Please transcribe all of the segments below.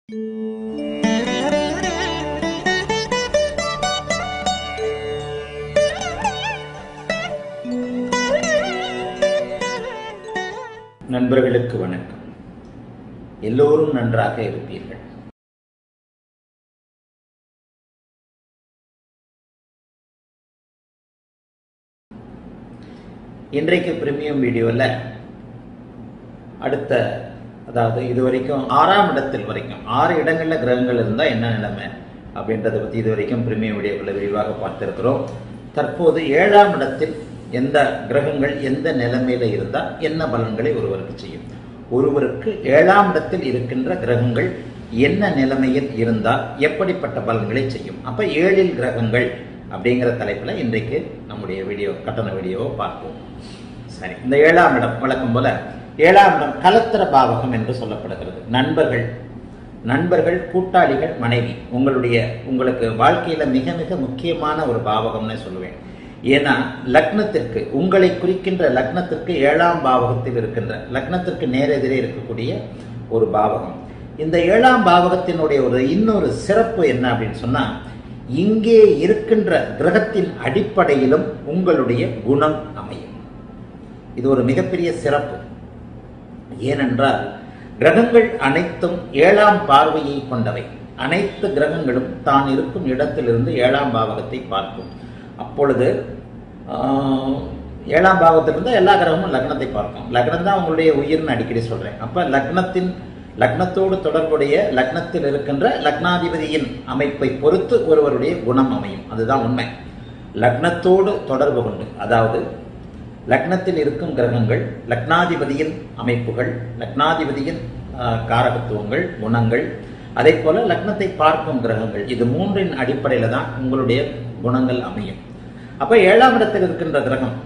நண்பர்களுக்கு வணக்கம் எல்லோரும் நன்றாக இருப்பீர்கள் இன்றைக்கு பிரீமியம் வீடியோவில் அடுத்த அதாவது இது வரைக்கும் ஆறாம் இடத்தில் வரைக்கும் ஆறு இடங்களில் கிரகங்கள் இருந்தால் என்ன நிலைமை அப்படின்றத பற்றி இது வரைக்கும் பிரீமியம் வீடியோக்களை விரிவாக பார்த்திருக்கிறோம் தற்போது ஏழாம் இடத்தில் எந்த கிரகங்கள் எந்த நிலைமையில இருந்தால் என்ன பலன்களை ஒருவருக்கு செய்யும் ஒருவருக்கு ஏழாம் இடத்தில் இருக்கின்ற கிரகங்கள் என்ன நிலைமையில் இருந்தால் எப்படிப்பட்ட பலன்களை செய்யும் அப்ப ஏழில் கிரகங்கள் அப்படிங்கிற தலைப்பில் இன்றைக்கு நம்முடைய வீடியோ கட்டண வீடியோவை பார்ப்போம் சரி இந்த ஏழாம் இடம் வழக்கம் போல ஏழாம் இடம் கலத்திர பாவகம் என்று சொல்லப்படுகிறது நண்பர்கள் நண்பர்கள் கூட்டாளிகள் மனைவி உங்களுடைய உங்களுக்கு வாழ்க்கையில மிக மிக முக்கியமான ஒரு பாவகம்னு சொல்லுவேன் ஏன்னா லக்னத்திற்கு உங்களை குறிக்கின்ற லக்னத்திற்கு ஏழாம் பாவகத்தில் இருக்கின்ற லக்னத்திற்கு நேரெதிரே இருக்கக்கூடிய ஒரு பாவகம் இந்த ஏழாம் பாவகத்தினுடைய ஒரு இன்னொரு சிறப்பு என்ன அப்படின்னு சொன்னா இங்கே இருக்கின்ற கிரகத்தின் அடிப்படையிலும் உங்களுடைய குணம் அமையும் இது ஒரு மிகப்பெரிய சிறப்பு ஏனென்றால் கிரகங்கள் அனைத்தும் ஏழாம் பார்வையை கொண்டவை அனைத்து கிரகங்களும் தான் இருக்கும் இடத்திலிருந்து ஏழாம் பாவகத்தை பார்க்கும் அப்பொழுது ஆஹ், ஏழாம் பாவத்திலிருந்து எல்லா கிரகமும் லக்னத்தை பார்க்கும் லக்னம் தான் உங்களுடைய உயிர்னு அடிக்கடி சொல்றேன் அப்ப லக்னத்தின் லக்னத்தோடு தொடர்புடைய லக்னத்தில் இருக்கின்ற லக்னாதிபதியின் அமைப்பை பொறுத்து ஒருவருடைய குணம் அமையும் அதுதான் உண்மை லக்னத்தோடு தொடர்பு கொண்டு அதாவது லக்னத்தில் இருக்கும் கிரகங்கள் லக்னாதிபதியின் அமைப்புகள் லக்னாதிபதியின் ஆஹ், காரகத்துவங்கள் குணங்கள் அதே போல லக்னத்தை பார்க்கும் கிரகங்கள் இது மூன்றின் அடிப்படையில தான் உங்களுடைய குணங்கள் அமையும் அப்ப ஏழாம் இடத்தில் இருக்கின்ற கிரகம்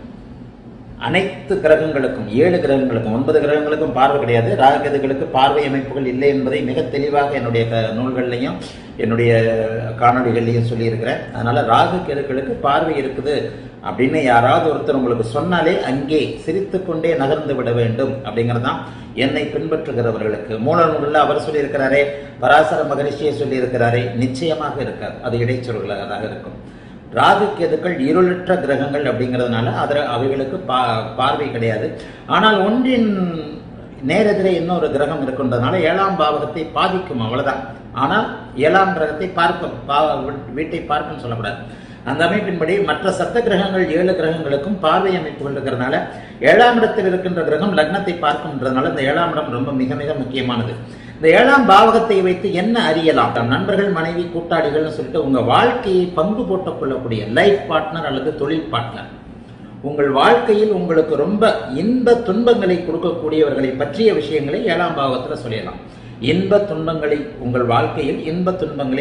அனைத்து கிரகங்களுக்கும் ஏழு கிரகங்களுக்கும் ஒன்பது கிரகங்களுக்கும் பார்வை கிடையாது ராககேதுகளுக்கு பார்வை அமைப்புகள் இல்லை என்பதை மிக தெளிவாக என்னுடைய க- நூல்கள்லையும் என்னுடைய காணொளிகள்லையும் சொல்லியிருக்கிறேன் அதனால ராகு கேதுகளுக்கு பார்வை இருக்குது அப்படின்னு யாராவது ஒருத்தர் உங்களுக்கு சொன்னாலே அங்கே சிரித்து கொண்டே நகர்ந்து விட வேண்டும் அப்படிங்கறதுதான் என்னை பின்பற்றுகிறவர்களுக்கு மூல நூலில் அவர் சொல்லியிருக்கிறாரே பராசர மகரிஷியை சொல்லியிருக்கிறாரே நிச்சயமாக இருக்காது அது இடைச்சொல்களாக இருக்கும் ராகு கேதுக்கள் இருளற்ற கிரகங்கள் அப்படிங்கிறதுனால அதில் அவைகளுக்கு பா பார்வை கிடையாது ஆனால் ஒன்றின் நேரெதிரே இன்னொரு கிரகம் இருக்கின்றதுனால ஏழாம் பாவகத்தை பாதிக்கும் அவ்வளவுதான் ஆனால் ஏழாம் கிரகத்தை பார்க்கும் பா- வீட்டை பார்க்கும் சொல்லக்கூடாது அந்த அமைப்பின்படி மற்ற சப்த கிரகங்கள் ஏழு கிரகங்களுக்கும் பார்வை அமைப்புகள் இருக்கிறதுனால ஏழாம் இடத்தில் இருக்கின்ற கிரகம் லக்னத்தை பார்க்கும்ன்றதுனால இந்த ஏழாம் இடம் ரொம்ப மிக மிக முக்கியமானது இந்த ஏழாம் பாவகத்தை வைத்து என்ன அறியலாம் நம் நண்பர்கள் மனைவி கூட்டாளிகள்னு சொல்லிட்டு உங்க வாழ்க்கையை பங்கு போட்டுக் கொள்ளக்கூடிய லைஃப் பார்ட்னர் அல்லது தொழில் பார்ட்னர் உங்கள் வாழ்க்கையில் உங்களுக்கு ரொம்ப இன்ப துன்பங்களை கொடுக்கக்கூடியவர்களை பற்றிய விஷயங்களை ஏழாம் பாவத்தில் சொல்லலாம் இன்ப துன்பங்களை உங்கள் வாழ்க்கையில் இன்ப துன்பங்களை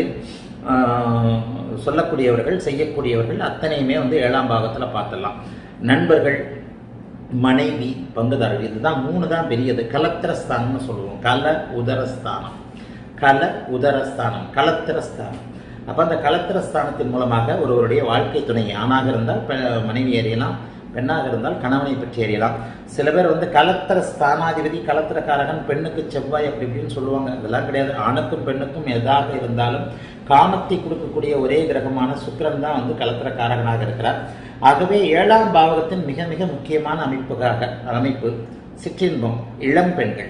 ஆஹ், சொல்லக்கூடியவர்கள் செய்யக்கூடியவர்கள் அத்தனையுமே வந்து ஏழாம் பாவத்தில் பார்த்துடலாம் நண்பர்கள் மனைவி பங்குதாரர்கள் இதுதான் மூணு தான் பெரியது கலத்திரஸ்தானம்னு சொல்லுவோம் கல உதரஸ்தானம் கல உதரஸ்தானம் கலத்திரஸ்தானம் அப்ப அந்த கலத்திரஸ்தானத்தின் மூலமாக ஒருவருடைய வாழ்க்கை துணை ஆணாக இருந்தால் பெ- மனைவி அறியலாம் பெண்ணாக இருந்தால் கணவனை பற்றி அறியலாம் சில பேர் வந்து கலத்திர ஸ்தானாதிபதி கலத்திரக்காரகன் பெண்ணுக்கு செவ்வாய் அப்படி இப்படின்னு சொல்லுவாங்க அதெல்லாம் கிடையாது ஆணுக்கும் பெண்ணுக்கும் எதாக இருந்தாலும் காமத்தை கொடுக்கக்கூடிய ஒரே கிரகமான சுக்கிரன் தான் வந்து கலத்திரக்காரகனாக இருக்கிறார் ஆகவே ஏழாம் பாவகத்தின் மிக மிக முக்கியமான அமைப்புக்காக அமைப்பு சிற்றின்பம் இளம் பெண்கள்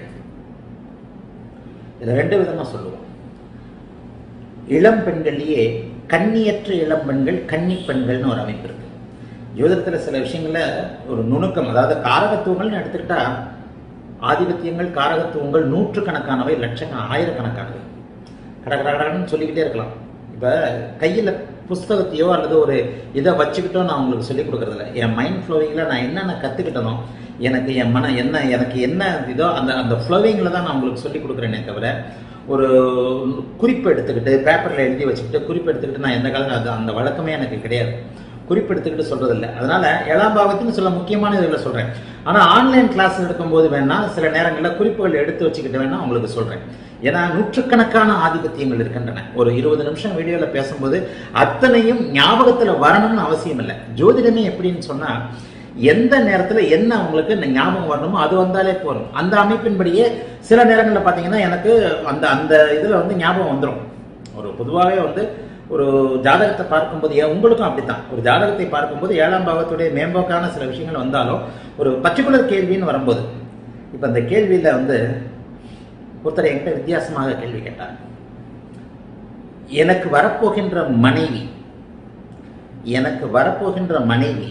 இதை ரெண்டு விதமா சொல்லுவோம் இளம் பெண்கள்லயே கன்னியற்ற இளம் பெண்கள் கன்னி பெண்கள்னு ஒரு அமைப்பு இருக்கு ஜோதிடத்துல சில விஷயங்கள்ல ஒரு நுணுக்கம் அதாவது காரகத்துவங்கள்னு எடுத்துக்கிட்டா ஆதிபத்தியங்கள் காரகத்துவங்கள் நூற்றுக்கணக்கானவை லட்சக்கண ஆயிரக்கணக்கானவை கடகடகடன்னு சொல்லிக்கிட்டே இருக்கலாம் இப்ப கையில புஸ்தகத்தையோ அல்லது ஒரு இதை வச்சுக்கிட்டோ நான் உங்களுக்கு சொல்லிக் கொடுக்கறதில்ல என் மைண்ட் ஃப்ளோவிங்கில் நான் என்னென்ன கற்றுக்கிட்டனோ எனக்கு என் மன என்ன எனக்கு என்ன இதோ அந்த அந்த ஃப்ளோவிங்கில் தான் நான் உங்களுக்கு சொல்லிக் கொடுக்குறேனே தவிர ஒரு குறிப்பு எடுத்துக்கிட்டு பேப்பரில் எழுதி வச்சுக்கிட்டு குறிப்பு எடுத்துக்கிட்டு நான் எந்த காலத்தில் அது அந்த வழக்கமே எனக்கு கிடையாது குறிப்பு எடுத்துக்கிட்டு சொல்றது இல்ல அதனால ஏழாம் பாவத்தின் சில முக்கியமான இதுகளை சொல்றேன் ஆனா ஆன்லைன் கிளாஸ் எடுக்கும்போது வேணா சில நேரங்களில் குறிப்புகள் எடுத்து வச்சுக்கிட்டு வேணா உங்களுக்கு சொல்றேன் ஏன்னா நூற்றுக்கணக்கான ஆதிபத்தியங்கள் இருக்கின்றன ஒரு இருபது நிமிஷம் வீடியோல பேசும்போது அத்தனையும் ஞாபகத்துல வரணும்னு அவசியம் இல்லை ஜோதிடமே எப்படின்னு சொன்னா எந்த நேரத்துல என்ன உங்களுக்கு இந்த ஞாபகம் வரணுமோ அது வந்தாலே போதும் அந்த அமைப்பின்படியே சில நேரங்களில் பார்த்தீங்கன்னா எனக்கு அந்த அந்த இதுல வந்து ஞாபகம் வந்துடும் ஒரு பொதுவாகவே வந்து ஒரு ஜாதகத்தை பார்க்கும்போது ஏன் உங்களுக்கும் அப்படித்தான் ஒரு ஜாதகத்தை பார்க்கும்போது ஏழாம் பாவத்துடைய மேம்போக்கான சில விஷயங்கள் வந்தாலும் ஒரு பர்டிகுலர் கேள்வின்னு வரும்போது இப்போ இந்த கேள்வியில வந்து ஒருத்தர் என்கிட்ட வித்தியாசமாக கேள்வி கேட்டார் எனக்கு வரப்போகின்ற மனைவி எனக்கு வரப்போகின்ற மனைவி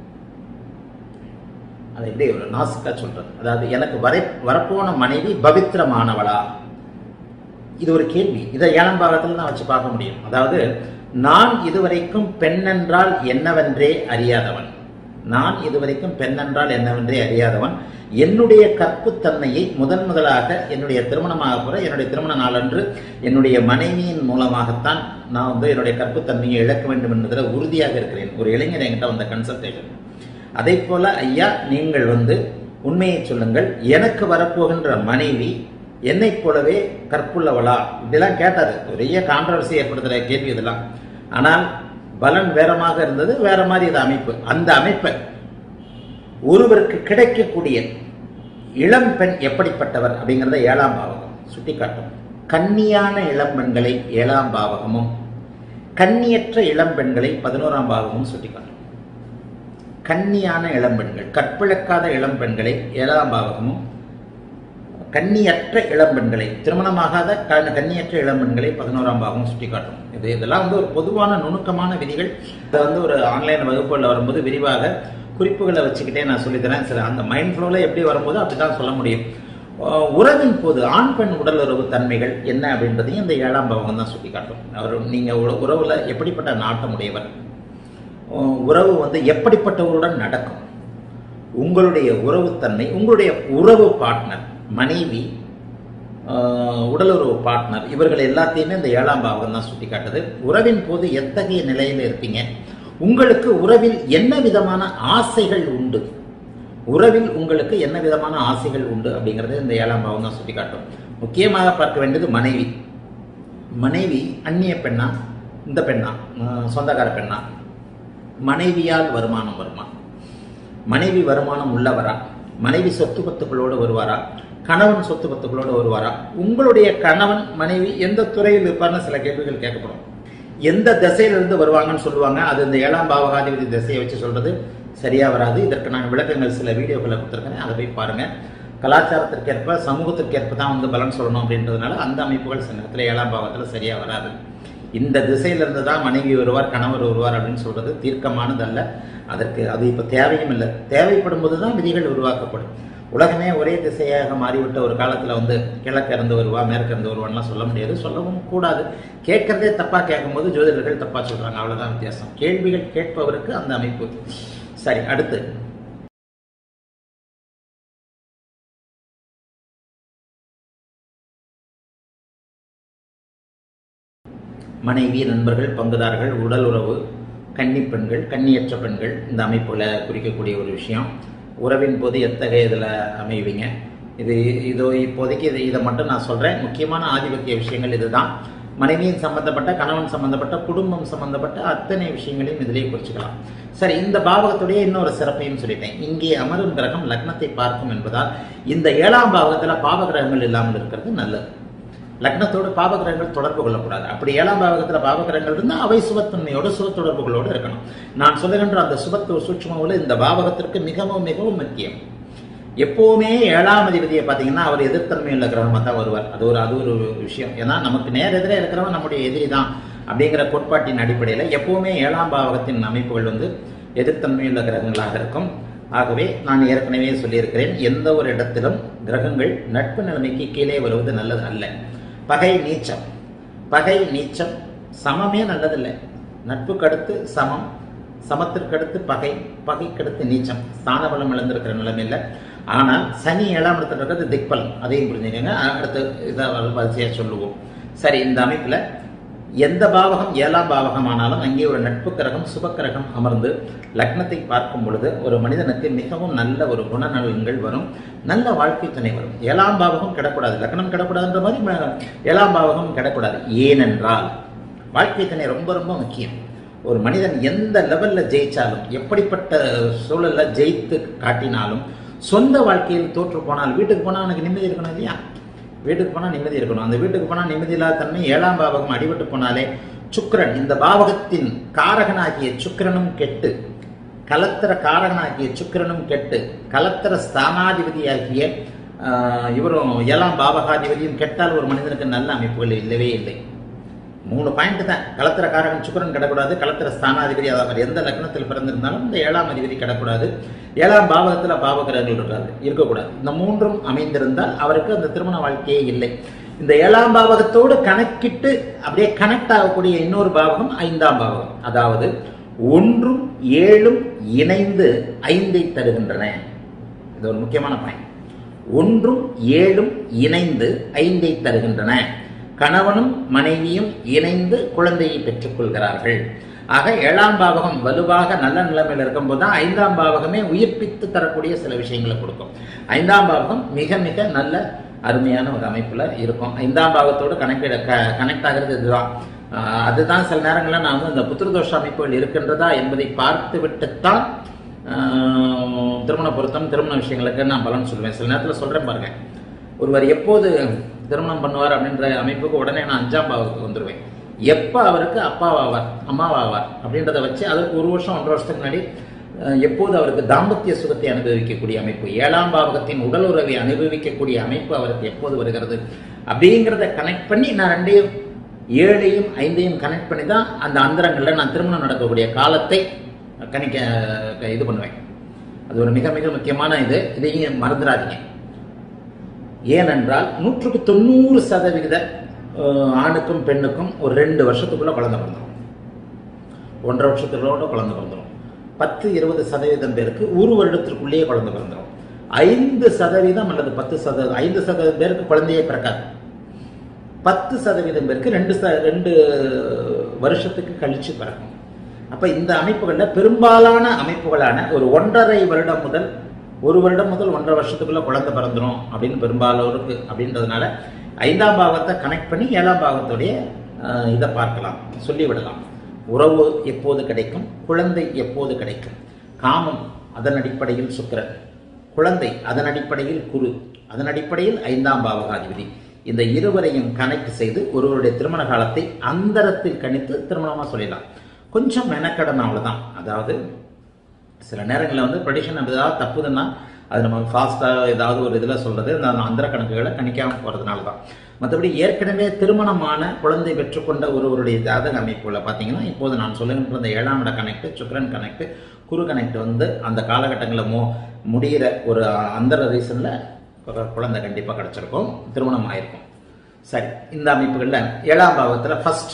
அது எப்படி ஒரு நாசுக்கா சொல்றது அதாவது எனக்கு வரை வரப்போன மனைவி பவித்திரமானவளா இது ஒரு கேள்வி இதை ஏழாம் பாகத்தில் தான் வச்சு பார்க்க முடியும் அதாவது நான் இதுவரைக்கும் பெண் என்றால் என்னவென்றே அறியாதவன் நான் இதுவரைக்கும் பெண் என்றால் என்னவென்றே அறியாதவன் என்னுடைய கற்புத்தன்மையை முதன் முதலாக என்னுடைய திருமணமாக கூட என்னுடைய திருமண நாளன்று என்னுடைய மனைவியின் மூலமாகத்தான் நான் வந்து என்னுடைய கற்புத்தன்மையை இழக்க வேண்டும் என்பதில் உறுதியாக இருக்கிறேன் ஒரு இளைஞர் என்கிட்ட வந்த கன்சல்டேஷன் அதே போல ஐயா நீங்கள் வந்து உண்மையை சொல்லுங்கள் எனக்கு வரப்போகின்ற மனைவி என்னைப் போலவே கற்புள்ளவளா இப்படிலாம் கேட்டாரு பெரிய கான்ட்ரவர்சி ஏற்படுத்துற கேள்வி இதெல்லாம் ஆனால் பலன் வேறமாக இருந்தது வேற மாதிரி இது அமைப்பு அந்த அமைப்பை ஒருவருக்கு கிடைக்கக்கூடிய இளம் பெண் எப்படிப்பட்டவர் அப்படிங்கிறத ஏழாம் பாவகம் சுட்டிக்காட்டும் கன்னியான இளம் பெண்களை ஏழாம் பாவகமும் கன்னியற்ற இளம் பெண்களை பதினோராம் பாவகமும் சுட்டிக்காட்டும் கன்னியான இளம் பெண்கள் கற்பிழக்காத இளம் பெண்களை ஏழாம் பாவகமும் கன்னியற்ற இளம் பெண்களை திருமணமாகாத க- கன்னியற்ற இளம் பெண்களை பதினோராம் பாகம் சுட்டிக்காட்டும் இது இதெல்லாம் வந்து ஒரு பொதுவான நுணுக்கமான விதிகள் இதை வந்து ஒரு ஆன்லைன் வகுப்புகளில் வரும்போது விரிவாக குறிப்புகளை வச்சுக்கிட்டே நான் சொல்லித்தரேன் சில அந்த மைண்ட் ஃப்ளோவில் எப்படி வரும்போது அப்படிதான் சொல்ல முடியும் அஹ் உறவின் போது ஆண் பெண் உடல் உறவு தன்மைகள் என்ன அப்படின்றதையும் இந்த ஏழாம் பாவகம் தான் சுட்டிக்காட்டும் அவர் நீங்க உற- உறவுல எப்படிப்பட்ட நாட்டமுடையவர் அஹ் உறவு வந்து எப்படிப்பட்டவருடன் நடக்கும் உங்களுடைய உறவுத்தன்மை உங்களுடைய உறவு பார்ட்னர் மனைவி ஆஹ், உடலுறவு பார்ட்னர் இவர்கள் எல்லாத்தையுமே இந்த ஏழாம் பாவகம் தான் சுட்டி காட்டுது உறவின் போது எத்தகைய நிலையில இருப்பீங்க உங்களுக்கு உறவில் என்ன விதமான ஆசைகள் உண்டு உறவில் உங்களுக்கு என்ன விதமான ஆசைகள் உண்டு அப்படிங்கறது இந்த ஏழாம் பாவம் தான் சுட்டி காட்டும் முக்கியமாக பார்க்க வேண்டியது மனைவி மனைவி அந்நிய பெண்ணா இந்த பெண்ணா ஆஹ், சொந்தக்கார பெண்ணா மனைவியால் வருமானம் வருமா மனைவி வருமானம் உள்ளவரா மனைவி சொத்து பத்துக்களோடு வருவாரா கணவன் சொத்து பத்துக்களோடு வருவாரா உங்களுடைய கணவன் மனைவி எந்த துறையில் இருப்பார்னு சில கேள்விகள் கேட்கப்படும் எந்த திசையிலிருந்து வருவாங்கன்னு சொல்லுவாங்க அது இந்த ஏழாம் பாவகாதிபதி திசையை வச்சு சொல்றது சரியா வராது இதற்கு நான் விளக்கங்கள் சில வீடியோக்களை கொடுத்துருக்கேன் அதை போய் பாருங்க கலாச்சாரத்திற்கேற்ப சமூகத்திற்கேற்ப தான் வந்து பலன் சொல்லணும் அப்படின்றதுனால அந்த அமைப்புகள் சில நேரத்தில் ஏழாம் பாவத்தில் சரியா வராது இந்த திசையிலிருந்து தான் மனைவி வருவார் கணவர் வருவார் அப்படின்னு சொல்றது தீர்க்கமானது அல்ல அதற்கு அது இப்போ தேவையும் இல்லை தேவைப்படும் போது தான் விதிகள் உருவாக்கப்படும் உலகமே ஒரே திசையாக மாறிவிட்ட ஒரு காலத்தில் வந்து கிழக்கு இருந்து வருவா மேற்கு இருந்து வருவான்லாம் சொல்ல முடியாது சொல்லவும் கூடாது கேட்கறதே தப்பாக கேட்கும்போது ஜோதிடர்கள் தப்பாக சொல்றாங்க அவ்வளவுதான் வித்தியாசம் கேள்விகள் கேட்பவருக்கு அந்த அமைப்பு சரி அடுத்து மனைவி நண்பர்கள் பங்குதாரர்கள் உடல் உறவு கன்னி பெண்கள் கன்னியற்ற பெண்கள் இந்த அமைப்புல குறிக்கக்கூடிய ஒரு விஷயம் உறவின் போது எத்தகைய இதில் அமைவீங்க இது இதோ இப்போதைக்கு இது இதை மட்டும் நான் சொல்றேன் முக்கியமான ஆதிபத்திய விஷயங்கள் இதுதான் மனைவியின் சம்பந்தப்பட்ட கணவன் சம்பந்தப்பட்ட குடும்பம் சம்பந்தப்பட்ட அத்தனை விஷயங்களையும் இதிலேயே குறிச்சுக்கலாம் சரி இந்த பாவகத்துடைய இன்னொரு சிறப்பையும் சொல்லிட்டேன் இங்கே அமரும் கிரகம் லக்னத்தை பார்க்கும் என்பதால் இந்த ஏழாம் பாவகத்துல பாவ கிரகங்கள் இல்லாமல் இருக்கிறது நல்லது லக்னத்தோடு பாவகிரகங்கள் தொடர்பு கொள்ளக்கூடாது அப்படி ஏழாம் பாவகத்துல பாவகிரகங்கள் இருந்தால் அவை சுபத்தன்மையோடு சுப தொடர்புகளோடு இருக்கணும் நான் சொல்லுகின்ற அந்த சுபத்துவ சூட்சுமவில் இந்த பாவகத்திற்கு மிகவும் மிகவும் முக்கியம் எப்பவுமே ஏழாம் அதிபதியை பார்த்தீங்கன்னா அவர் எதிர்த்தன்மை உள்ள கிரகமாக தான் வருவார் அது ஒரு அது ஒரு விஷயம் ஏன்னா நமக்கு நேர் எதிரே இருக்கிறவன் நம்முடைய எதிரி தான் அப்படிங்கிற கோட்பாட்டின் அடிப்படையில் எப்பவுமே ஏழாம் பாவகத்தின் அமைப்புகள் வந்து எதிர்த்தன்மையுள்ள கிரகங்களாக இருக்கும் ஆகவே நான் ஏற்கனவே சொல்லியிருக்கிறேன் எந்த ஒரு இடத்திலும் கிரகங்கள் நட்பு நிலைமைக்கு கீழே வருவது நல்லது அல்ல பகை நீச்சம் பகை நீச்சம் சமமே நல்லதில்லை நட்புக்கு அடுத்து சமம் சமத்திற்கு அடுத்து பகை பகைக்கு அடுத்து நீச்சம் ஸ்தான பலம் இழந்திருக்கிற நிலைமையில் ஆனால் சனி ஏழாம் இடத்துல இருக்கிறது திக்பலம் அதையும் புரிஞ்சுக்கங்க அடுத்து இதை வரிசையாக சொல்லுவோம் சரி இந்த அமைப்பில் எந்த பாவகம் ஏழாம் பாவகம் ஆனாலும் அங்கே ஒரு நட்பு கிரகம் சுப கிரகம் அமர்ந்து லக்னத்தை பார்க்கும் பொழுது ஒரு மனிதனுக்கு மிகவும் நல்ல ஒரு குணநலன்கள் வரும் நல்ல வாழ்க்கை துணை வரும் ஏழாம் பாவகம் கிடக்கூடாது லக்னம் கிடக்கூடாதுன்ற மாதிரி ம- ஏழாம் பாவகம் கிடக்கூடாது ஏனென்றால் வாழ்க்கை துணை ரொம்ப ரொம்ப முக்கியம் ஒரு மனிதன் எந்த லெவல்ல ஜெயிச்சாலும் எப்படிப்பட்ட சூழல்ல ஜெயித்து காட்டினாலும் சொந்த வாழ்க்கையில் தோற்று போனால் வீட்டுக்கு போனால் அவனுக்கு நிம்மதி இருக்கணும் இல்லையா வீட்டுக்கு போனால் நிம்மதி இருக்கணும் அந்த வீட்டுக்கு போனால் நிம்மதி இல்லாத தன்மை ஏழாம் பாவகம் அடிபட்டு போனாலே சுக்கிரன் இந்த பாவகத்தின் காரகனாகிய சுக்கிரனும் கெட்டு கலத்திர காரகனாகிய சுக்கிரனும் கெட்டு கலத்திர ஸ்தானாதிபதியாகிய ஆஹ், இவரும் ஏழாம் பாவகாதிபதியும் கெட்டால் ஒரு மனிதனுக்கு நல்ல அமைப்புகள் இல்லவே இல்லை மூணு பாயிண்ட் தான் கலத்திர காரகன் சுக்கிரன் கிடக்கூடாது கலத்திர ஸ்தானாதிபதி அதாவது அவர் எந்த லக்னத்தில் பிறந்திருந்தாலும் இந்த ஏழாம் அதிபதி கிடக்கூடாது ஏழாம் பாவகத்துல பாவகிரகங்கள் இருக்காது இருக்கக்கூடாது இந்த மூன்றும் அமைந்திருந்தால் அவருக்கு அந்த திருமண வாழ்க்கையே இல்லை இந்த ஏழாம் பாவகத்தோடு கணக்கிட்டு அப்படியே கனெக்ட் ஆகக்கூடிய இன்னொரு பாவகம் ஐந்தாம் பாவகம் அதாவது ஒன்றும் ஏழும் இணைந்து ஐந்தை தருகின்றன இது ஒரு முக்கியமான பாயிண்ட் ஒன்றும் ஏழும் இணைந்து ஐந்தை தருகின்றன கணவனும் மனைவியும் இணைந்து குழந்தையை பெற்றுக் கொள்கிறார்கள் ஆக ஏழாம் பாவகம் வலுவாக நல்ல நிலைமையில் இருக்கும்போது தான் ஐந்தாம் பாவகமே உயிர்ப்பித்து தரக்கூடிய சில விஷயங்களை கொடுக்கும் ஐந்தாம் பாவகம் மிக மிக நல்ல அருமையான ஒரு அமைப்புல இருக்கும் ஐந்தாம் பாவத்தோடு கனெக்ட் கனெக்ட் ஆகிறது இதுதான் ஆஹ் அதுதான் சில நேரங்களில் நான் வந்து இந்த புத்திரதோஷ அமைப்புகள் இருக்கின்றதா என்பதை பார்த்து விட்டுத்தான் ஆஹ் திருமண பொருத்தம் திருமண விஷயங்களுக்கு நான் பலன் சொல்லுவேன் சில நேரத்தில் சொல்றேன் பாருங்க ஒருவர் எப்போது திருமணம் பண்ணுவார் அப்படின்ற அமைப்புக்கு உடனே நான் அஞ்சாம் பாவத்துக்கு வந்துடுவேன் எப்போ அவருக்கு அப்பாவாவார் அம்மாவாவார் அப்படின்றத வச்சு அதற்கு ஒரு வருஷம் ஒன்றரை வருஷத்துக்கு முன்னாடி அஹ், எப்போது அவருக்கு தாம்பத்திய சுகத்தை அனுபவிக்கக்கூடிய அமைப்பு ஏழாம் பாவகத்தின் உடல் உறவை அனுபவிக்கக்கூடிய அமைப்பு அவருக்கு எப்போது வருகிறது அப்படிங்கிறத கனெக்ட் பண்ணி நான் ரெண்டையும் ஏழையும் ஐந்தையும் கனெக்ட் பண்ணி தான் அந்த அந்தரங்களில் நான் திருமணம் நடக்கக்கூடிய காலத்தை கணிக்க இது பண்ணுவேன் அது ஒரு மிக மிக முக்கியமான இது இதையும் மறந்துடாதீங்க ஏனென்றால் நூற்றுக்கு தொண்ணூறு சதவிகித அஹ், ஆணுக்கும் பெண்ணுக்கும் ஒரு ரெண்டு வருஷத்துக்குள்ள குழந்தை பிறந்துடும் ஒன்றரை வருஷத்துக்குள்ள குழந்தை பிறந்துடும் பத்து இருபது சதவீதம் பேருக்கு ஒரு வருடத்திற்குள்ளேயே குழந்தை பிறந்துடும் ஐந்து சதவீதம் அல்லது பத்து சதவீதம் ஐந்து சதவீதம் பேருக்கு குழந்தையே பிறக்காது பத்து சதவீதம் பேருக்கு ரெண்டு ச ரெண்டு வருஷத்துக்கு கழிச்சு பிறக்கும் அப்ப இந்த அமைப்புகள்ல பெரும்பாலான அமைப்புகளான ஒரு ஒன்றரை வருடம் முதல் ஒரு வருடம் முதல் ஒன்றரை வருஷத்துக்குள்ள குழந்தை பிறந்துரும் அப்படின்னு பெரும்பாலோருக்கு அப்படின்றதுனால ஐந்தாம் பாவத்தை கனெக்ட் பண்ணி ஏழாம் பாவத்துடைய அஹ், இதை பார்க்கலாம் சொல்லிவிடலாம் உறவு எப்போது கிடைக்கும் குழந்தை எப்போது கிடைக்கும் காமம் அதன் அடிப்படையில் சுக்கிரன் குழந்தை அதன் அடிப்படையில் குரு அதன் அடிப்படையில் ஐந்தாம் பாவகாதிபதி இந்த இருவரையும் கனெக்ட் செய்து ஒருவருடைய திருமண காலத்தை அந்தரத்தில் கணித்து திருமணமா சொல்லிடலாம் கொஞ்சம் மெனக்கடன் அவ்வளவுதான் அதாவது சில நேரங்களில் வந்து ப்ரெடிஷன் ஏதாவது தப்புதுன்னா அது நம்ம ஃபாஸ்ட்டாக ஏதாவது ஒரு இதில் சொல்கிறது அந்த அந்தர கணக்குகளை கணிக்காமல் போகிறதுனால தான் மற்றபடி ஏற்கனவே திருமணமான குழந்தை பெற்றுக்கொண்ட ஒருவருடைய ஜாதக அமைப்புல பார்த்தீங்கன்னா இப்போது நான் சொல்லுகின்ற இந்த ஏழாம் இட கனெக்ட் சுக்கிரன் கனெக்ட் குரு கனெக்ட் வந்து அந்த காலகட்டங்களில் மோ முடிகிற ஒரு அந்தர ரீசனில் குழந்தை கண்டிப்பாக கிடச்சிருக்கும் திருமணம் ஆயிருக்கும் சரி இந்த அமைப்புகளில் ஏழாம் பாவத்தில் ஃபர்ஸ்ட்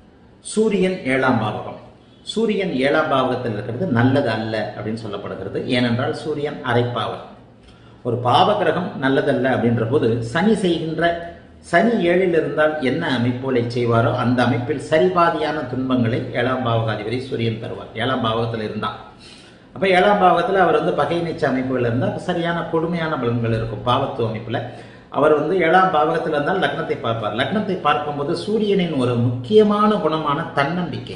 சூரியன் ஏழாம் பாவகம் சூரியன் ஏழாம் பாவகத்தில் இருக்கிறது நல்லது அல்ல அப்படின்னு சொல்லப்படுகிறது ஏனென்றால் சூரியன் அரைப்பாவர் ஒரு பாவகிரகம் நல்லதல்ல அப்படின்ற போது சனி செய்கின்ற சனி ஏழில் இருந்தால் என்ன அமைப்புகளை செய்வாரோ அந்த அமைப்பில் சரிபாதியான துன்பங்களை ஏழாம் பாவகாதிபதி சூரியன் தருவார் ஏழாம் பாவகத்தில் இருந்தால் அப்ப ஏழாம் பாவகத்தில் அவர் வந்து பகை நீச்ச அமைப்புகள் இருந்தால் அப்ப சரியான கொடுமையான பலன்கள் இருக்கும் பாவத்துவ அமைப்புல அவர் வந்து ஏழாம் பாவகத்தில் இருந்தால் லக்னத்தை பார்ப்பார் லக்னத்தை பார்க்கும்போது சூரியனின் ஒரு முக்கியமான குணமான தன்னம்பிக்கை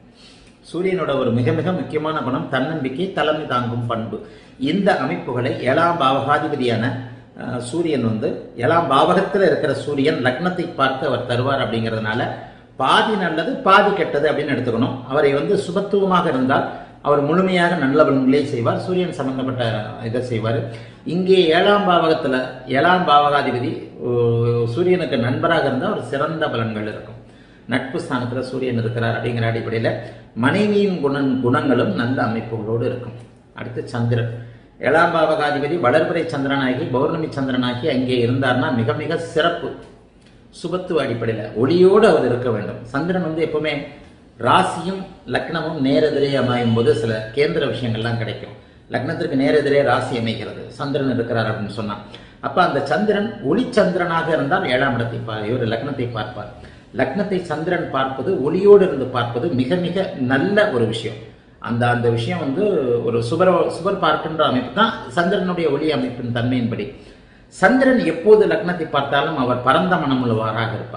சூரியனோட ஒரு மிக மிக முக்கியமான குணம் தன்னம்பிக்கை தலைமை தாங்கும் பண்பு இந்த அமைப்புகளை ஏழாம் பாவகாதிபதியான அஹ், சூரியன் வந்து ஏழாம் பாவகத்தில் இருக்கிற சூரியன் லக்னத்தை பார்த்து அவர் தருவார் அப்படிங்கிறதுனால பாதி நல்லது பாதி கெட்டது அப்படின்னு எடுத்துக்கணும் அவரை வந்து சுபத்துவமாக இருந்தால் அவர் முழுமையாக நல்ல பலன்களை செய்வார் சூரியன் சம்பந்தப்பட்ட இதை செய்வார் இங்கே ஏழாம் பாவகத்துல ஏழாம் பாவகாதிபதி அஹ், சூரியனுக்கு நண்பராக இருந்தால் ஒரு சிறந்த பலன்கள் இருக்கும் நட்பு ஸ்தானத்துல சூரியன் இருக்கிறார் அப்படிங்கிற அடிப்படையில மனைவியின் குணன் குணங்களும் நல்ல அமைப்புகளோடு இருக்கும் அடுத்து சந்திரன் ஏழாம் பாவகாதிபதி வளர்பிறை சந்திரனாகி பௌர்ணமி சந்திரனாகி அங்கே இருந்தார்னா மிக மிக சிறப்பு சுபத்துவ அடிப்படையில ஒளியோடு அவர் இருக்க வேண்டும் சந்திரன் வந்து எப்பவுமே ராசியும் லக்னமும் நேரெதிரே அமையும் போது சில கேந்திர விஷயங்கள்லாம் கிடைக்கும் லக்னத்திற்கு நேரெதிரே ராசி அமைகிறது சந்திரன் இருக்கிறார் அப்படின்னு சொன்னா அப்ப அந்த சந்திரன் ஒளிச்சந்திரனாக இருந்தால் ஏழாம் இடத்தை பார் இவர் லக்னத்தை பார்ப்பார் லக்னத்தை சந்திரன் பார்ப்பது ஒளியோடு இருந்து பார்ப்பது மிக மிக நல்ல ஒரு விஷயம் அந்த அந்த விஷயம் வந்து ஒரு சுபர் சுபர் பார்க்கின்ற அமைப்பு தான் சந்திரனுடைய ஒளி அமைப்பின் தன்மையின்படி சந்திரன் எப்போது லக்னத்தை பார்த்தாலும் அவர் பரந்த மனமுள்ளவராக இருப்பார்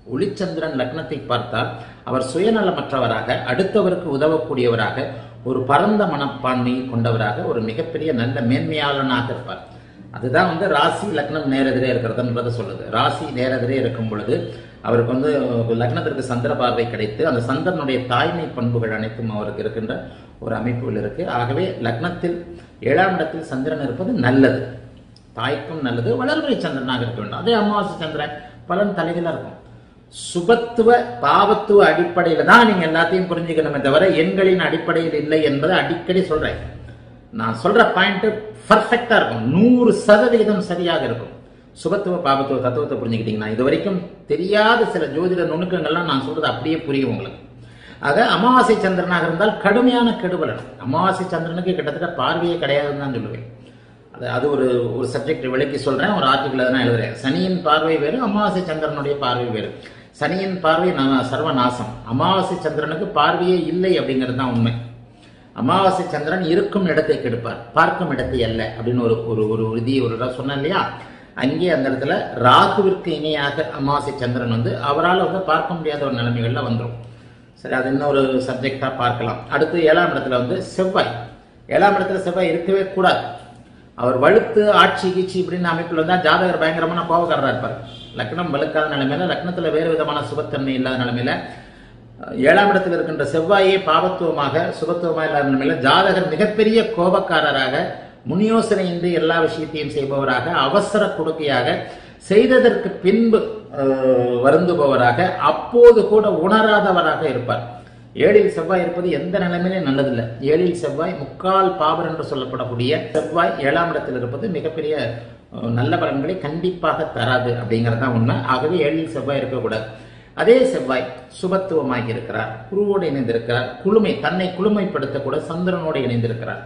ஒளிச்சந்திரன் லக்னத்தை பார்த்தால் அவர் சுயநலமற்றவராக அடுத்தவருக்கு உதவக்கூடியவராக ஒரு பரந்த மனப்பான்மை கொண்டவராக ஒரு மிகப்பெரிய நல்ல மேன்மையாளனாக இருப்பார் அதுதான் வந்து ராசி லக்னம் நேரெதிரே இருக்கிறதுன்றதை சொல்லுது ராசி நேரெதிரே இருக்கும் பொழுது அவருக்கு வந்து லக்னத்திற்கு சந்திர பார்வை கிடைத்து அந்த சந்திரனுடைய தாய்மை பண்புகள் அனைத்தும் அவருக்கு இருக்கின்ற ஒரு அமைப்புகள் இருக்கு ஆகவே லக்னத்தில் ஏழாம் இடத்தில் சந்திரன் இருப்பது நல்லது தாய்க்கும் நல்லது வளர்முறை சந்திரனாக இருக்க வேண்டும் அதே அமாவாசை சந்திரன் பலன் தலைகளாக இருக்கும் சுபத்துவ பாவத்துவ அடிப்படையில தான் நீங்க எல்லாத்தையும் புரிஞ்சுக்கணுமே தவிர எண்களின் அடிப்படையில் இல்லை என்பதை அடிக்கடி சொல்றேன் நான் சொல்ற பாயிண்ட் பர்ஃபெக்டா இருக்கும் நூறு சதவிகிதம் சரியாக இருக்கும் சுபத்துவ பாபத்துவ தத்துவத்தை புரிஞ்சுக்கிட்டீங்கன்னா இது வரைக்கும் தெரியாத சில ஜோதிட நுணுக்கங்கள்லாம் நான் சொல்றது அப்படியே புரியும் உங்களுக்கு ஆக அமாவாசை சந்திரனாக இருந்தால் கடுமையான கெடுபலன் அமாவாசை சந்திரனுக்கு கிட்டத்தட்ட பார்வையே கிடையாதுன்னு தான் சொல்லுவேன் அது அது ஒரு ஒரு சப்ஜெக்ட் விளக்கி சொல்றேன் ஒரு ஆர்டிகிள் தான் எழுதுறேன் சனியின் பார்வை வேறு அமாவாசை சந்திரனுடைய பார்வை வேறு சனியின் பார்வை ந- சர்வநாசம் அமாவாசை சந்திரனுக்கு பார்வையே இல்லை அப்படிங்கிறது தான் உண்மை அமாவாசை சந்திரன் இருக்கும் இடத்தை கெடுப்பார் பார்க்கும் இடத்தை அல்ல அப்படின்னு ஒரு ஒரு ஒரு விதியை ஒரு தடவை சொன்னேன் இல்லையா அங்கே அந்த இடத்துல ராகுவிற்கு இணையாக அமாவாசை சந்திரன் வந்து அவரால் வந்து பார்க்க முடியாத ஒரு நிலைமைகள்ல வந்துடும் சரி அது இன்னொரு சப்ஜெக்டா பார்க்கலாம் அடுத்து ஏழாம் இடத்துல வந்து செவ்வாய் ஏழாம் இடத்துல செவ்வாய் இருக்கவே கூடாது அவர் வலுத்து ஆட்சி கீச்சி இப்படின்னு அமைப்புல இருந்தா ஜாதகர் பயங்கரமான கோபக்காரரா இருப்பார் லக்னம் வலுக்காத நிலைமையில லக்னத்துல வேறு விதமான சுபத்தன்மை இல்லாத நிலைமையில அஹ், ஏழாம் இடத்தில் இருக்கின்ற செவ்வாயே பாவத்துவமாக சுபத்துவமாக இல்லாத நிலைமையில ஜாதகர் மிகப்பெரிய கோபக்காரராக முன்யோசனையின்றி எல்லா விஷயத்தையும் செய்பவராக அவசர கொடுக்கையாக செய்ததற்கு பின்பு அஹ், வருந்துபவராக அப்போது கூட உணராதவராக இருப்பார் ஏழில் செவ்வாய் இருப்பது எந்த நிலைமையிலும் நல்லதில்லை ஏழில் செவ்வாய் முக்கால் பாவர் என்று சொல்லப்படக்கூடிய செவ்வாய் ஏழாம் இடத்தில் இருப்பது மிகப்பெரிய அஹ், நல்ல பலன்களை கண்டிப்பாக தராது அப்படிங்கிறது தான் உண்மை ஆகவே ஏழில் செவ்வாய் இருக்கக்கூடாது அதே செவ்வாய் சுபத்துவமாகி இருக்கிறார் குருவோடு இணைந்திருக்கிறார் குளுமை தன்னை குளுமைப்படுத்த கூட சந்திரனோடு இணைந்திருக்கிறார்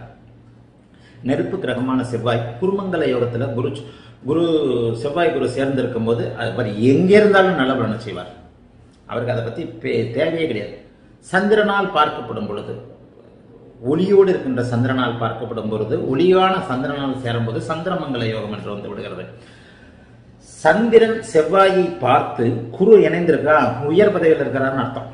நெருப்பு கிரகமான செவ்வாய் குருமங்கல யோகத்துல குரு குரு செவ்வாய் குரு சேர்ந்திருக்கும் போது அவர் எங்கே இருந்தாலும் நல்ல பலனை செய்வார் அவருக்கு அதை பத்தி பே- தேவையே கிடையாது சந்திரனால் பார்க்கப்படும் பொழுது ஒளியோடு இருக்கின்ற சந்திரனால் பார்க்கப்படும் பொழுது ஒளியான சந்திரனால் சேரும்போது சந்திரமங்கல யோகம் என்று வந்து விடுகிறது சந்திரன் செவ்வாயை பார்த்து குரு இணைந்திருக்கா உயர் பதவியில் இருக்கிறார்னு அர்த்தம்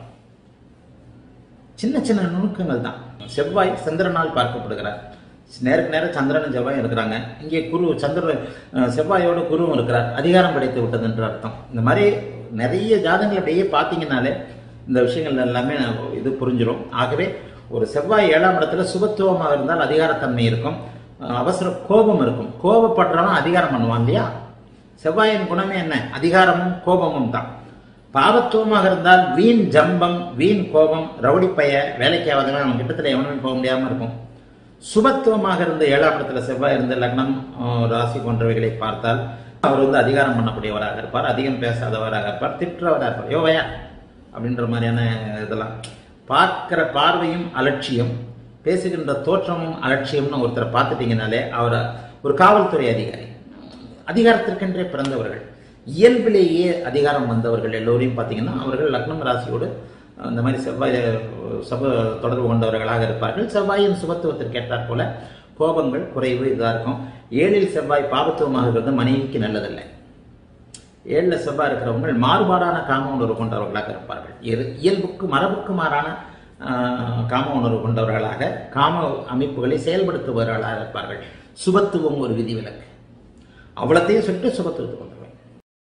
சின்ன சின்ன நுணுக்கங்கள் தான் செவ்வாய் சந்திரனால் பார்க்கப்படுகிறார் நேருக்கு நேரம் சந்திரனும் செவ்வாயும் இருக்கிறாங்க இங்கே குரு சந்திர அஹ், செவ்வாயோட குருவும் இருக்கிறார் அதிகாரம் கிடைத்து விட்டது என்று அர்த்தம் இந்த மாதிரி நிறைய ஜாதகங்கள் அப்படியே பார்த்தீங்கன்னாலே இந்த விஷயங்கள் எல்லாமே இது புரிஞ்சிடும் ஆகவே ஒரு செவ்வாய் ஏழாம் இடத்துல சுபத்துவமாக இருந்தால் அதிகாரத்தன்மை இருக்கும் அஹ், அவசர கோபம் இருக்கும் கோபப்படுறவன் அதிகாரம் பண்ணுவான் இல்லையா செவ்வாயின் குணமே என்ன அதிகாரமும் கோபமும் தான் பாவத்துவமாக இருந்தால் வீண் ஜம்பம் வீண் கோபம் ரவுடி பைய வேலைக்கு ஆகாதவன் அவன் கிட்டத்தில் எவனுமே போக முடியாம இருக்கும் சுபத்துவமாக இருந்த ஏழாம் இடத்துல செவ்வாய் இருந்த லக்னம் அஹ், ராசி போன்றவைகளை பார்த்தால் அவர் வந்து அதிகாரம் பண்ணக்கூடியவராக இருப்பார் அதிகம் பேசாதவராக இருப்பார் திட்டுறவராக இருப்பார் யோவையா அப்படின்ற மாதிரியான இதெல்லாம் பார்க்கிற பார்வையும் அலட்சியம் பேசுகின்ற தோற்றமும் அலட்சியம்னு ஒருத்தரை பார்த்துட்டீங்கனாலே அவர் ஒரு காவல்துறை அதிகாரி அதிகாரத்திற்கென்றே பிறந்தவர்கள் இயல்பிலேயே அதிகாரம் வந்தவர்கள் எல்லோரையும் பார்த்தீங்கன்னா அவர்கள் லக்னம் ராசியோடு அந்த மாதிரி செவ்வாய் அஹ், சப தொடர்பு கொண்டவர்களாக இருப்பார்கள் செவ்வாயின் சுபத்துவத்திற்கு ஏற்றாற் போல கோபங்கள் குறைவு இதாக இருக்கும் ஏழில் செவ்வாய் பாபத்துவமாக இருக்கிறது மனைவிக்கு நல்லதில்லை ஏழில் செவ்வாய் இருக்கிறவங்க மாறுபாடான காம உணர்வு கொண்டவர்களாக இருப்பார்கள் இயல்- இயல்புக்கு மரபுக்கு மாறான ஆஹ், காம உணர்வு கொண்டவர்களாக காம அமைப்புகளை செயல்படுத்துபவர்களாக இருப்பார்கள் சுபத்துவம் ஒரு விதிவிலக்கு அவ்வளத்தையும் சொல்லிட்டு சுபத்துவத்தை கொண்டு வருவேன்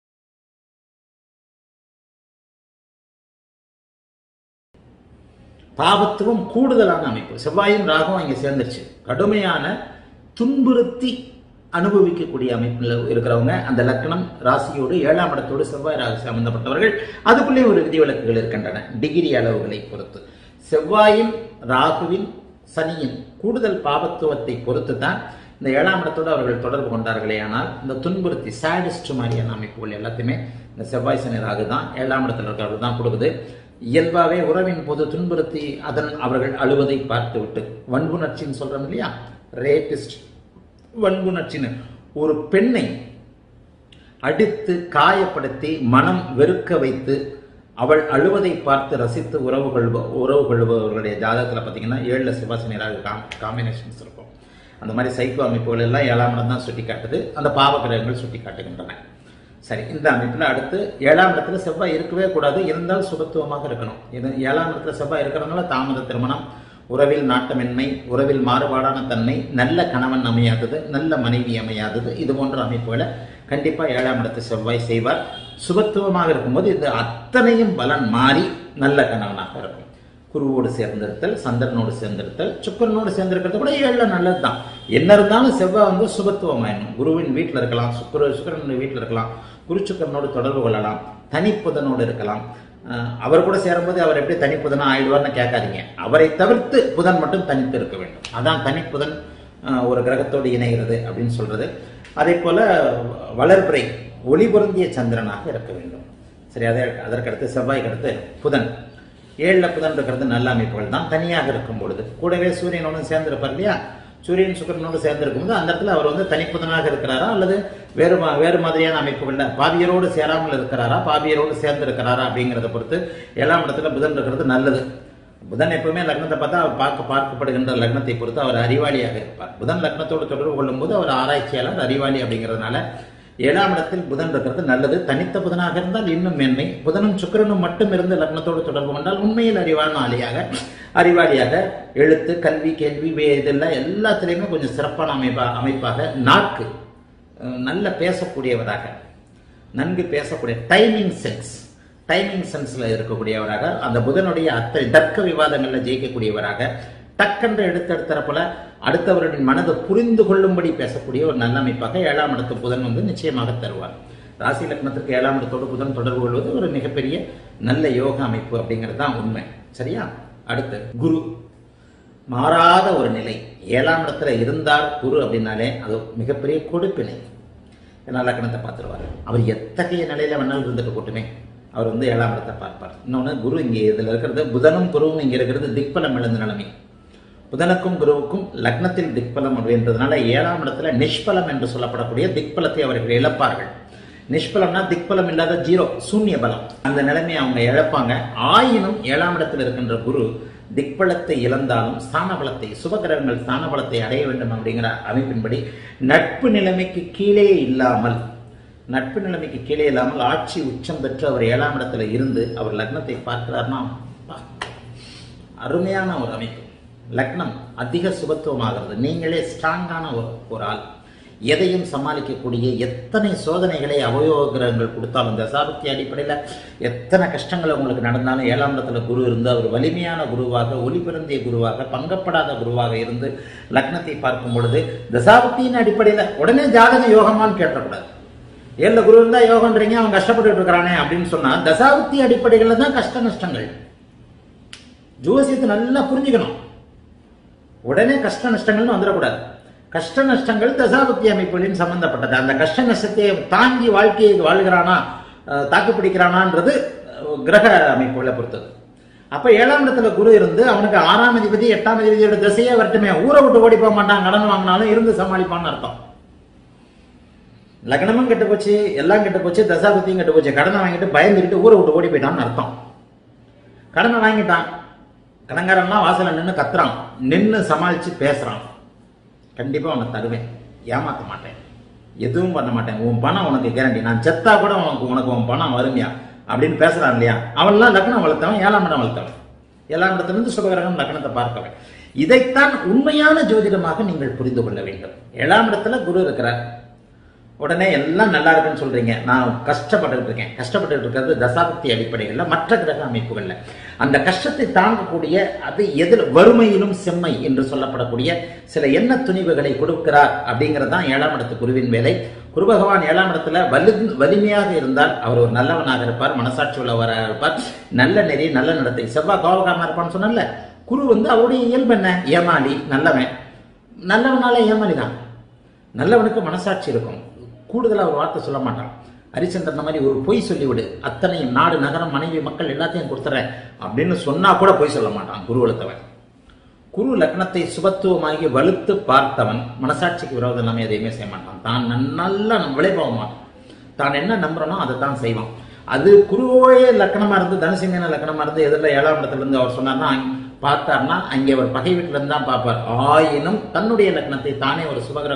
பாவத்துவம் கூடுதலான அமைப்பு செவ்வாயும் ராகும் இங்க சேர்ந்துருச்சு கடுமையான துன்புறுத்தி அனுபவிக்கக்கூடிய அமைப்பில் இருக்கிறவங்க அந்த லக்னம் ராசியோடு ஏழாம் இடத்தோடு செவ்வாய் ராசி சம்பந்தப்பட்டவர்கள் அதுக்குள்ளே ஒரு விதிவிலக்குகள் இருக்கின்றன டிகிரி அளவுகளை பொறுத்து செவ்வாயின் ராகுவின் சனியின் கூடுதல் பாவத்துவத்தை பொறுத்து தான் இந்த ஏழாம் இடத்தோடு அவர்கள் தொடர்பு கொண்டார்களே ஆனால் இந்த துன்புறுத்தி சாடிஸ்ட் மாதிரியான அமைப்புகள் எல்லாத்தையுமே இந்த செவ்வாய் சனி ராகு தான் ஏழாம் இடத்துல இருக்கிறவர்கள் தான் கொடுக்குது இயல்பாகவே உறவின் போது துன்புறுத்தி அதன் அவர்கள் அழுவதை பார்த்துவிட்டு வன்புணர்ச்சின்னு சொல்றோம் இல்லையா ரேபிஸ்ட் வன்புணர்ச்சின்னு ஒரு பெண்ணை அடித்து காயப்படுத்தி மனம் வெறுக்க வைத்து அவள் அழுவதை பார்த்து ரசித்து உறவு கொள்வ உறவு கொள்பவர்களுடைய ஜாதகத்தில் பார்த்தீங்கன்னா ஏழுல சிவாசனியராக காம் காம்பினேஷன்ஸ் இருக்கும் அந்த மாதிரி சைக்கோ அமைப்புகள் எல்லாம் ஏழாம் இடம் தான் சுட்டி காட்டுது அந்த பாவ கிரகங்கள் சுட்டி காட்டுகின்றன சரி இந்த அமைப்புல அடுத்து ஏழாம் இடத்துல செவ்வாய் இருக்கவே கூடாது இருந்தால் சுபத்துவமாக இருக்கணும் இது ஏழாம் இடத்துல செவ்வாய் இருக்கிறதுனால தாமத திருமணம் உறவில் நாட்டமின்மை உறவில் மாறுபாடான தன்மை நல்ல கணவன் அமையாதது நல்ல மனைவி அமையாதது இது போன்ற அமைப்புகளை கண்டிப்பா ஏழாம் இடத்து செவ்வாய் செய்வார் சுபத்துவமாக இருக்கும்போது இது அத்தனையும் பலன் மாறி நல்ல கணவனாக இருக்கும் குருவோடு சேர்ந்திருத்தல் சந்திரனோடு சேர்ந்திருத்தல் சுக்கரனோடு சேர்ந்திருக்கிறது கூட ஏழுல நல்லது தான் என்ன இருந்தாலும் செவ்வாய் வந்து சுபத்துவம் ஆயிடும் குருவின் வீட்டில் இருக்கலாம் சுக்கர சுக்கரன் வீட்டில் இருக்கலாம் குரு சுக்கரனோடு தொடர்பு கொள்ளலாம் தனிப்புதனோடு இருக்கலாம் அஹ் அவர் கூட சேரும்போது அவர் எப்படி தனிப்புதனா ஆயிடுவார்னு கேட்காதீங்க அவரை தவிர்த்து புதன் மட்டும் தனித்து இருக்க வேண்டும் அதான் தனிப்புதன் அஹ், ஒரு கிரகத்தோடு இணைகிறது அப்படின்னு சொல்றது அதே போல வளர்பிறை ஒளி பொருந்திய சந்திரனாக இருக்க வேண்டும் சரி அதே அதற்கடுத்து செவ்வாய்க்கு அடுத்து புதன் ஏழுல புதன் இருக்கிறது நல்ல அமைப்புகள் தான் தனியாக இருக்கும் பொழுது கூடவே சூரியனோடு சேர்ந்திருப்பார் இல்லையா சூரியன் சுக்கரனோடு சேர்ந்திருக்கும் போது அந்த இடத்துல அவர் வந்து தனிப்புதனாக இருக்கிறாரா அல்லது வேறு மா- வேறு மாதிரியான அமைப்புகள்ல பாவியரோடு சேராமல் இருக்கிறாரா பாவியரோடு சேர்ந்து இருக்கிறாரா அப்படிங்கிறத பொறுத்து ஏழாம் இடத்துல புதன் இருக்கிறது நல்லது புதன் எப்பவுமே லக்னத்தை பார்த்தா அவர் பார்க்க பார்க்கப்படுகின்ற லக்னத்தை பொறுத்து அவர் அறிவாளியாக இருப்பார் புதன் லக்னத்தோடு தொடர்பு கொள்ளும்போது அவர் ஆராய்ச்சியாளர் அறிவாளி அப்படிங்கிறதுனால ஏழாம் இடத்தில் புதன் இருக்கிறது நல்லது தனித்த புதனாக இருந்தால் இன்னும் மேன்மை புதனும் சுக்கிரனும் மட்டும் இருந்து லக்னத்தோடு தொடர்பு கொண்டால் உண்மையில் அறிவான ஆளியாக அறிவாளியாக எழுத்து கல்வி கேள்வி வே- இதெல்லாம் எல்லாத்துலேயுமே கொஞ்சம் சிறப்பான அமைப்பா அமைப்பாக நாக்கு அஹ், நல்ல பேசக்கூடியவராக நன்கு பேசக்கூடிய டைமிங் சென்ஸ் டைமிங் சென்ஸ்ல இருக்கக்கூடியவராக அந்த புதனுடைய அத்தனை தர்க்க விவாதங்கள்ல ஜெயிக்கக்கூடியவராக டக்கென்று எடுத்தெடுத்தரப்புல அடுத்தவருடைய மனதை புரிந்து கொள்ளும்படி பேசக்கூடிய ஒரு நல்ல அமைப்பாக ஏழாம் இடத்து புதன் வந்து நிச்சயமாக தருவார் ராசி லக்னத்திற்கு ஏழாம் இடத்தோடு புதன் தொடர்பு கொள்வது ஒரு மிகப்பெரிய நல்ல யோக அமைப்பு அப்படிங்கிறது தான் உண்மை சரியா அடுத்து குரு மாறாத ஒரு நிலை ஏழாம் இடத்துல இருந்தார் குரு அப்படின்னாலே அது மிகப்பெரிய கொடுப்பினை ஏன்னா லக்னத்தை பார்த்துருவார் அவர் எத்தகைய நிலையில வேணாலும் இருந்துட்டு கூட்டுமே அவர் வந்து ஏழாம் இடத்தை பார்ப்பார் இன்னொன்று குரு இங்கே இதில் இருக்கிறது புதனும் குருவும் இங்கே இருக்கிறது திக்பலம் இழந்த நிலைமை புதனுக்கும் குருவுக்கும் லக்னத்தில் திக்பலம் அப்படின்றதுனால ஏழாம் இடத்துல நிஷ்பலம் என்று சொல்லப்படக்கூடிய திக்பலத்தை அவர்கள் இழப்பார்கள் நிஷ்பலம்னா திக்பலம் இல்லாத ஜீரோ சூன்ய பலம் அந்த நிலைமையை அவங்க இழப்பாங்க ஆயினும் ஏழாம் இடத்தில் இருக்கின்ற குரு திக்பலத்தை இழந்தாலும் ஸ்தான பலத்தை சுபகிரகங்கள் ஸ்தான பலத்தை அடைய வேண்டும் அப்படிங்கிற அமைப்பின்படி நட்பு நிலைமைக்கு கீழே இல்லாமல் நட்பு நிலைமைக்கு கீழே இல்லாமல் ஆட்சி உச்சம் பெற்று அவர் ஏழாம் இடத்துல இருந்து அவர் லக்னத்தை பார்க்கிறார்னா அப்பா, அருமையான ஒரு அமைப்பு லக்னம் அதிக சுபத்துவமாகிறது நீங்களே ஸ்ட்ராங்கான ஒரு ஒரு ஆள் எதையும் சமாளிக்கக்கூடிய எத்தனை சோதனைகளை அவயோக கிரகங்கள் கொடுத்தாலும் தசாபக்தி அடிப்படையில் எத்தனை கஷ்டங்கள் உங்களுக்கு நடந்தாலும் ஏழாம் இடத்துல குரு இருந்து அவர் வலிமையான குருவாக ஒளி பிறந்திய குருவாக பங்கப்படாத குருவாக இருந்து லக்னத்தை பார்க்கும் பொழுது தசாபக்தியின் அடிப்படையில் உடனே ஜாதக யோகமான்னு கேட்டக்கூடாது ஏழுல குரு இருந்தா யோகன்றீங்க அவன் கஷ்டப்பட்டுட்டு இருக்கிறானே அப்படின்னு சொன்னா தசாபக்தி அடிப்படைகள்ல தான் கஷ்ட நஷ்டங்கள் ஜோசியத்தை நல்லா புரிஞ்சுக்கணும் உடனே கஷ்ட நஷ்டங்கள்னு வந்துடக்கூடாது கஷ்ட நஷ்டங்கள் தசாபக்தி அமைப்புகளின் சம்பந்தப்பட்டது அந்த கஷ்ட நஷ்டத்தை தாங்கி வாழ்க்கையை வாழ்கிறானா அஹ், தாக்கு பிடிக்கிறானான்றது அஹ், கிரக அமைப்புகளை பொறுத்தது அப்ப ஏழாம் இடத்துல குரு இருந்து அவனுக்கு ஆறாம் அதிபதி எட்டாம் அதிபதியோட திசையே வரட்டுமே ஊரை விட்டு ஓடி போக மாட்டான் கடன் வாங்கினாலும் இருந்து சமாளிப்பான்னு அர்த்தம் லக்னமும் கெட்டு போச்சு எல்லாம் கெட்டு போச்சு தசாபதியும் கெட்டு போச்சு கடனை வாங்கிட்டு பயந்துக்கிட்டு ஊரை விட்டு ஓடி போயிட்டான்னு அர்த்தம் கடனை வாங்கிட்டான் கடன்காரன்லாம் வாசல்ல நின்று கத்துறான் நின்று சமாளிச்சு பேசுறான் கண்டிப்பா உனக்கு தருவேன் ஏமாத்த மாட்டேன் எதுவும் பண்ண மாட்டேன் உன் பணம் உனக்கு கேரண்டி நான் செத்தா கூட உனக்கு உனக்கு உன் பணம் வருமியா அப்படின்னு பேசுறான் இல்லையா அவன்லாம் லக்னம் வளர்த்தவன் ஏழாம் இடம் வளர்த்தவன் ஏழாம் இடத்திலிருந்து சுபகிரகம் லக்னத்தை பார்க்கவன் இதைத்தான் உண்மையான ஜோதிடமாக நீங்கள் புரிந்து கொள்ள வேண்டும் ஏழாம் இடத்துல குரு இருக்கிறார் உடனே எல்லாம் நல்லா இருக்குன்னு சொல்றீங்க நான் கஷ்டப்பட்டுட்டு இருக்கேன் கஷ்டப்பட்டுட்டு இருக்கிறது தசாபக்தி அடிப்படையில் மற்ற கிரக அமைப்புகள்ல அந்த கஷ்டத்தை தாங்கக்கூடிய அது எதிர் வறுமையிலும் செம்மை என்று சொல்லப்படக்கூடிய சில எண்ண துணிவுகளை கொடுக்கிறார் அப்படிங்கிறது தான் ஏழாம் இடத்து குருவின் வேலை குரு பகவான் ஏழாம் இடத்துல வலு வலிமையாக இருந்தால் அவர் ஒரு நல்லவனாக இருப்பார் மனசாட்சி உள்ளவராக இருப்பார் நல்ல நெறி நல்ல நடத்தை செவ்வாய் கோபகாரனா இருப்பான்னு சொன்னல குரு வந்து அவருடைய இயல்பு என்ன ஏமாளி நல்லவன் நல்லவனால ஏமாளி தான் நல்லவனுக்கு மனசாட்சி இருக்கும் கூடுதலா ஒரு வார்த்தை சொல்ல மாட்டான் ஹரிச்சந்திரன் மாதிரி ஒரு பொய் சொல்லிவிடு அத்தனையும் நாடு நகரம் மனைவி மக்கள் எல்லாத்தையும் கொடுத்துறேன் அப்படின்னு சொன்னா கூட பொய் சொல்ல மாட்டான் குரு வலுத்தவன் குரு லக்னத்தை சுபத்துவமாகி வலுத்து பார்த்தவன் மனசாட்சிக்கு விரோதம் இல்லாம எதையுமே செய்ய மாட்டான் தான் நன்- நல்லா விளைவாக மாட்டான் தான் என்ன நம்புறனோ அதை தான் செய்வான் அது குருவே லக்கணமா இருந்து தனுசிங்கன லக்கணமா இருந்து எதிரில் ஏழாம் இடத்துல இருந்து அவர் சொன்னார்னா அங்க- பார்த்தார்னா அங்கே அவர் பகை வீட்டுல இருந்து தான் பார்ப்பார் ஆயினும் தன்னுடைய லக்னத்தை தானே ஒரு சுபகிரகம்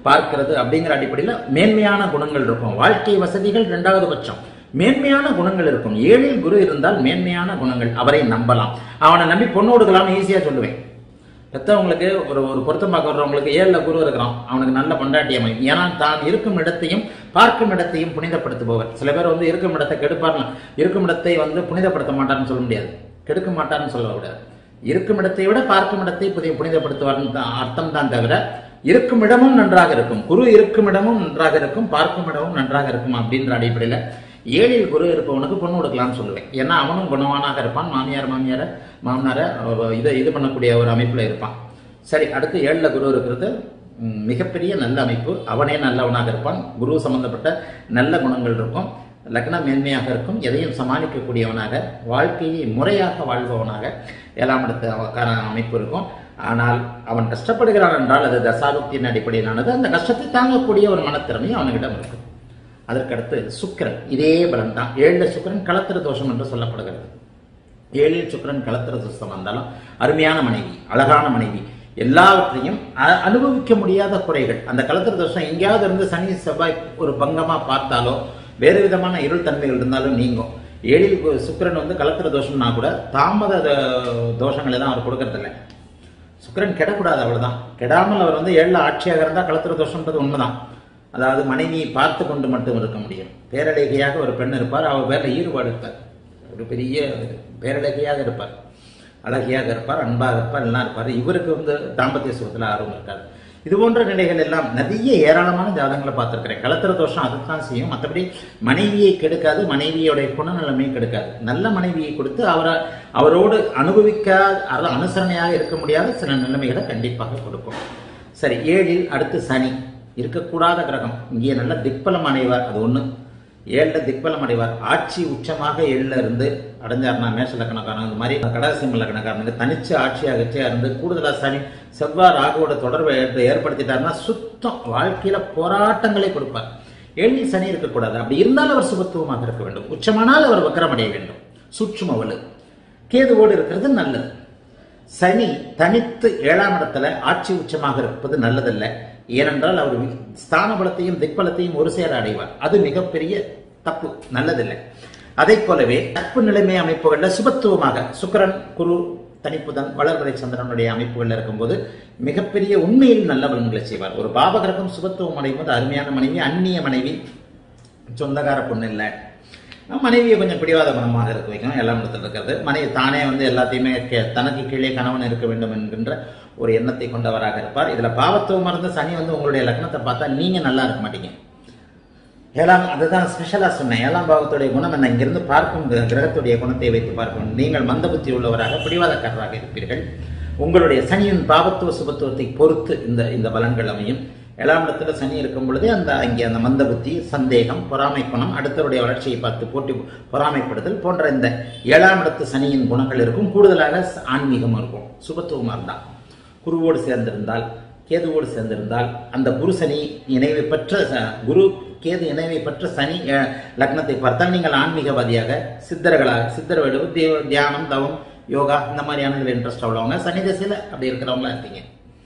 பார்க்கிறது அப்படிங்கிற அடிப்படையில் மேன்மையான குணங்கள் இருக்கும் வாழ்க்கை வசதிகள் இரண்டாவது பட்சம் மேன்மையான குணங்கள் இருக்கும் ஏழில் குரு இருந்தால் மேன்மையான குணங்கள் அவரை நம்பலாம் அவனை நம்பி பொண்ணு கொடுக்கலாம்னு ஈஸியா சொல்லுவேன் பெத்தவங்களுக்கு ஒரு ஒரு பொருத்தம் பார்க்க வர்றவங்களுக்கு ஏழுல குரு இருக்கிறான் அவனுக்கு நல்ல பொண்டாட்டி அமையும் ஏன்னா தான் இருக்கும் இடத்தையும் பார்க்கும் இடத்தையும் புனிதப்படுத்துபவர் சில பேர் வந்து இருக்கும் இடத்தை கெடுப்பார்லாம் இருக்கும் இடத்தை வந்து புனிதப்படுத்த மாட்டார்னு சொல்ல முடியாது கெடுக்க மாட்டார்னு சொல்லக்கூடாது இருக்கும் இடத்தை விட பார்க்கும் இடத்தை புதிய புனிதப்படுத்துவார்னு தான் அர்த்தம் தான் தவிர இருக்கும் இடமும் நன்றாக இருக்கும் குரு இருக்கும் இடமும் நன்றாக இருக்கும் பார்க்கும் இடமும் நன்றாக இருக்கும் அப்படின்ற அடிப்படையில் ஏழில் குரு இருப்பவனுக்கு பொண்ணு கொடுக்கலாம்னு சொல்லுவேன் ஏன்னா அவனும் குணவானாக இருப்பான் மாமியார் மாமியார மாமனார அவ- இதை இது பண்ணக்கூடிய ஒரு அமைப்பில் இருப்பான் சரி அடுத்து ஏழில் குரு இருக்கிறது ம், மிகப்பெரிய நல்ல அமைப்பு அவனே நல்லவனாக இருப்பான் குரு சம்பந்தப்பட்ட நல்ல குணங்கள் இருக்கும் லக்ன மேன்மையாக இருக்கும் எதையும் சமாளிக்கக்கூடியவனாக வாழ்க்கையை முறையாக வாழ்பவனாக ஏழாம் இடத்து அவ- அமைப்பு இருக்கும் ஆனால் அவன் கஷ்டப்படுகிறான் என்றால் அது தசாபக்தியின் அடிப்படையிலானது அந்த கஷ்டத்தை தாங்கக்கூடிய ஒரு மனத்திறமையும் அவனிடம் இருக்கும் அதற்கடுத்து சுக்கிரன் இதே பலன் தான் ஏழுல சுக்கிரன் களத்திர தோஷம் என்று சொல்லப்படுகிறது ஏழில் சுக்கிரன் களத்திர தோஷம் வந்தாலும் அருமையான மனைவி அழகான மனைவி எல்லாவற்றையும் அ- அனுபவிக்க முடியாத குறைகள் அந்த களத்திர தோஷம் எங்கேயாவது இருந்து சனி செவ்வாய் ஒரு பங்கமா பார்த்தாலோ வேறு விதமான இருள் தன்மைகள் இருந்தாலும் நீங்கும் ஏழில் கு- சுக்கிரன் வந்து களத்திர தோஷம்னா கூட தாமத த- தோஷங்களை தான் அவர் கொடுக்கறதில்ல சுக்கிரன் கெடக்கூடாது அவ்வளவுதான் கெடாமல் அவர் வந்து ஏழுல ஆட்சியாக இருந்தால் களத்திர தோஷம்ன்றது உண்மைதான் அதாவது மனைவியை பார்த்து கொண்டு மட்டும் இருக்க முடியும் பேரழகியாக ஒரு பெண் இருப்பார் அவர் பேர்ல ஈடுபாடு இருப்பார் ஒரு பெரிய பேரழகியாக இருப்பார் அழகியாக இருப்பார் அன்பாக இருப்பார் எல்லாம் இருப்பார் இவருக்கு வந்து தாம்பத்திய சுகத்தில் ஆர்வம் இருக்காது இது போன்ற நிலைகள் எல்லாம் நிறைய ஏராளமான ஜாதகங்களை பார்த்திருக்கிறேன் கலத்திர தோஷம் அதுதான் செய்யும் மற்றபடி மனைவியை கெடுக்காது மனைவியோடைய குணநலமையும் கெடுக்காது நல்ல மனைவியை கொடுத்து அவரை அவரோடு அனுபவிக்காத அதாவது அனுசரணையாக இருக்க முடியாத சில நிலைமைகளை கண்டிப்பாக கொடுக்கும் சரி ஏழில் அடுத்து சனி இருக்கக்கூடாத கிரகம் இங்கே நல்ல திக்பலம் அடைவார் அது ஒண்ணு ஏழுல திக்பலம் அடைவார் ஆட்சி உச்சமாக ஏழுல இருந்து அடைஞ்சார்னா மேஷ லக்கணக்காரன் இந்த மாதிரி கடகசிம்ம லக்கணக்காரனுக்கு தனிச்சு ஆட்சியாகச்சே இருந்து கூடுதலா சனி செவ்வாய் ராகுவோட தொடர்பை ஏற்ப- ஏற்படுத்திட்டாருன்னா சுத்தம் வாழ்க்கையில போராட்டங்களை கொடுப்பார் ஏழில் சனி இருக்கக்கூடாது அப்படி இருந்தால் அவர் சுபத்துவமாக இருக்க வேண்டும் உச்சமானால் அவர் வக்கரமடைய வேண்டும் சூட்சும வலு கேதுவோடு இருக்கிறது நல்லது சனி தனித்து ஏழாம் இடத்துல ஆட்சி உச்சமாக இருப்பது நல்லதல்ல ஏனென்றால் அவர் வி- ஸ்தான பலத்தையும் திக்பலத்தையும் ஒரு சேர அடைவார் அது மிகப்பெரிய தப்பு நல்லதில்லை அதை போலவே நட்பு நிலைமை அமைப்புகள்ல சுபத்துவமாக சுக்கிரன் குரு தனிப்புதன் வளர்வரை சந்திரனுடைய அமைப்புகள்ல இருக்கும்போது மிகப்பெரிய உண்மையில் நல்ல பலன்களை செய்வார் ஒரு பாவகிரகம் சுபத்துவம் அடையும் போது அருமையான மனைவி அந்நிய மனைவி சொந்தக்கார பொண்ணு இல்லை மனைவியை கொஞ்சம் பிடிவாத மனமாக இருக்க வைக்கணும் எல்லாம் இடத்துல இருக்கிறது மனைவி தானே வந்து எல்லாத்தையுமே கே- தனக்கு கீழே கணவன் இருக்க வேண்டும் என்கின்ற ஒரு எண்ணத்தை கொண்டவராக இருப்பார் இதுல பாவத்துவம் இருந்த சனி வந்து உங்களுடைய லக்னத்தை பார்த்தா நீங்க நல்லா இருக்க மாட்டீங்க ஏழாம் அதுதான் ஸ்பெஷலா சொன்னேன் ஏழாம் பாவத்துடைய குணம் என்ன இங்கிருந்து பார்க்கும் கிர- கிரகத்துடைய குணத்தை வைத்து பார்க்கும் நீங்கள் மந்த புத்தி உள்ளவராக பிடிவாதக்காரராக இருப்பீர்கள் உங்களுடைய சனியின் பாவத்துவ சுபத்துவத்தை பொறுத்து இந்த இந்த பலன்கள் அமையும் ஏழாம் இடத்துல சனி இருக்கும் பொழுதே அந்த அங்கே அந்த மந்த புத்தி சந்தேகம் பொறாமை குணம் அடுத்தவருடைய வளர்ச்சியை பார்த்து போட்டி பொறாமைப்படுதல் போன்ற இந்த ஏழாம் இடத்து சனியின் குணங்கள் இருக்கும் கூடுதலாக ச- ஆன்மீகம் இருக்கும் சுபத்துவமா இருந்தா குருவோடு சேர்ந்திருந்தால் கேதுவோடு சேர்ந்திருந்தால் அந்த குரு சனி இணைவை பெற்ற ச- குரு கேது இணைவை பெற்ற சனி அஹ், லக்னத்தை பார்த்தால் நீங்கள் ஆன்மீகவாதியாக சித்தர்களாக சித்தர் வடிவு தே- தியானம் தவம் யோகா இந்த மாதிரியான இன்ட்ரெஸ்ட் உள்ளவங்க சனி தசையில் அப்படி இருக்கிறவங்களா இருப்பீங்க